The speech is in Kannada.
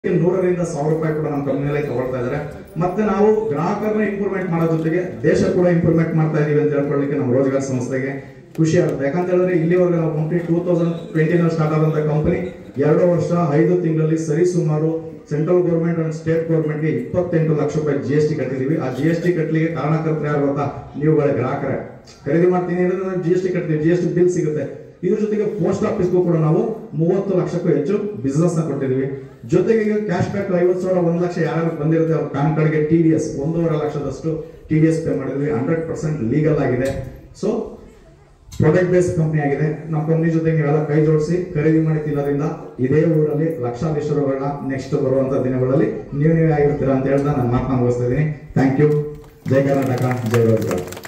ನೂರರಿಂದ ಸಾವಿರ ರೂಪಾಯಿ ಕೂಡ ನಮ್ಮ ಕಂಪ್ನಿಯಲ್ಲಿ ತಗೊಳ್ತಾ ಇದ್ದಾರೆ ಮತ್ತೆ ನಾವು ಗ್ರಾಹಕರನ್ನ ಇಂಪ್ರೂವ್ಮೆಂಟ್ ಮಾಡೋ ಜೊತೆಗೆ ದೇಶ ಕೂಡ ಇಂಪ್ರೂವ್ಮೆಂಟ್ ಮಾಡ್ತಾ ಇದೀವಿ ಅಂತ ಹೇಳ್ಕೊಳ್ಳಿಕ್ಕೆ ನಮ್ಮ ರೋಜ್ಗಾರ್ ಸಂಸ್ಥೆಗೆ ಖುಷಿ ಆಗುತ್ತೆ ಯಾಕಂತ ಹೇಳಿದ್ರೆ ಇಲ್ಲಿವರೆಗೆ ನಾವು ಕಂಪ್ನಿ ಟೂ ತೌಸಂಡ್ ಟ್ವೆಂಟಿನಲ್ಲಿ ಸ್ಟಾರ್ಟ್ ಆದಂತ ಕಂಪನಿ ಎರಡು ವರ್ಷ ಐದು ತಿಂಗಳಲ್ಲಿ ಸರಿ ಸುಮಾರು ಸೆಂಟ್ರಲ್ ಗೌರ್ಮೆಂಟ್ ಅಂಡ್ ಸ್ಟೇಟ್ ಗೌರ್ಮೆಂಟ್ಗೆ ಇಪ್ಪತ್ತೆಂಟು ಲಕ್ಷ ರೂಪಾಯಿ ಜಿ ಎಸ್ ಟಿ ಕಟ್ಟಿದೀವಿ ಆ ಜಿ ಎಸ್ ಟಿ ಕಟ್ಟಲಿಕ್ಕೆ ಕಾರಣಕರ್ತರು ಯಾರು ಗೊತ್ತಾ ನೀವುಗಳ ಗ್ರಾಹಕರೇ ಖರೀದಿ ಮಾಡ್ತೀನಿ ಅಂದ್ರೆ ಜಿ ಎಸ್ ಟಿ ಕಟ್ತೀವಿ ಜಿ ಎಸ್ ಟಿ ಬಿಲ್ ಸಿಗುತ್ತೆ ಇದ್ರ ಜೊತೆಗೆ ಪೋಸ್ಟ್ ಆಫೀಸ್ಗೂ ಕೂಡ ನಾವು ಮೂವತ್ತು ಲಕ್ಷಕ್ಕೂ ಹೆಚ್ಚು ಬಿಸ್ನೆಸ್ ನ ಕೊಟ್ಟಿದೀವಿ ಜೊತೆಗೆ ಈಗ ಕ್ಯಾಶ್ ಬ್ಯಾಕ್ ಐವತ್ತು ಸಾವಿರ ಒಂದು ಲಕ್ಷ ಯಾರು ಬಂದಿರುತ್ತೆ ಅವ್ರ ಪ್ಯಾನ್ ಕಾರ್ಡ್ಗೆ ಟಿ ಡಿ ಎಸ್ ಒಂದೂವರೆ ಲಕ್ಷದಷ್ಟು ಟಿ ಡಿ ಎಸ್ ಪೇ ಮಾಡಿದ್ವಿ ಹಂಡ್ರೆಡ್ ಪರ್ಸೆಂಟ್ ಲೀಗಲ್ ಆಗಿದೆ ಸೊ ಪ್ರಾಡಕ್ಟ್ ಬೇಸ್ಡ್ ಕಂಪ್ನಿ ಆಗಿದೆ ನಮ್ಮ ಕಂಪ್ನಿ ಜೊತೆ ನೀವೆಲ್ಲ ಕೈ ಜೋಡಿಸಿ ಖರೀದಿ ಮಾಡಿ ತಿನ್ನೋದ್ರಿಂದ ಇದೇ ಊರಲ್ಲಿ ಲಕ್ಷಾಧೀಶ್ವರಗಳನ್ನ ನೆಕ್ಸ್ಟ್ ಬರುವಂತ ದಿನಗಳಲ್ಲಿ ನೀವು ನೀವೇ ಆಗಿರ್ತೀರಾ ಅಂತ ಹೇಳ್ತಾ ನಾನು ಮಾತನ್ನ ಮುಗಿಸ್ತಾ ಇದ್ದೀನಿ ಥ್ಯಾಂಕ್ ಯು ಜೈ ಕರ್ನಾಟಕ ಜೈ ರೋಜ್ಗಾರ್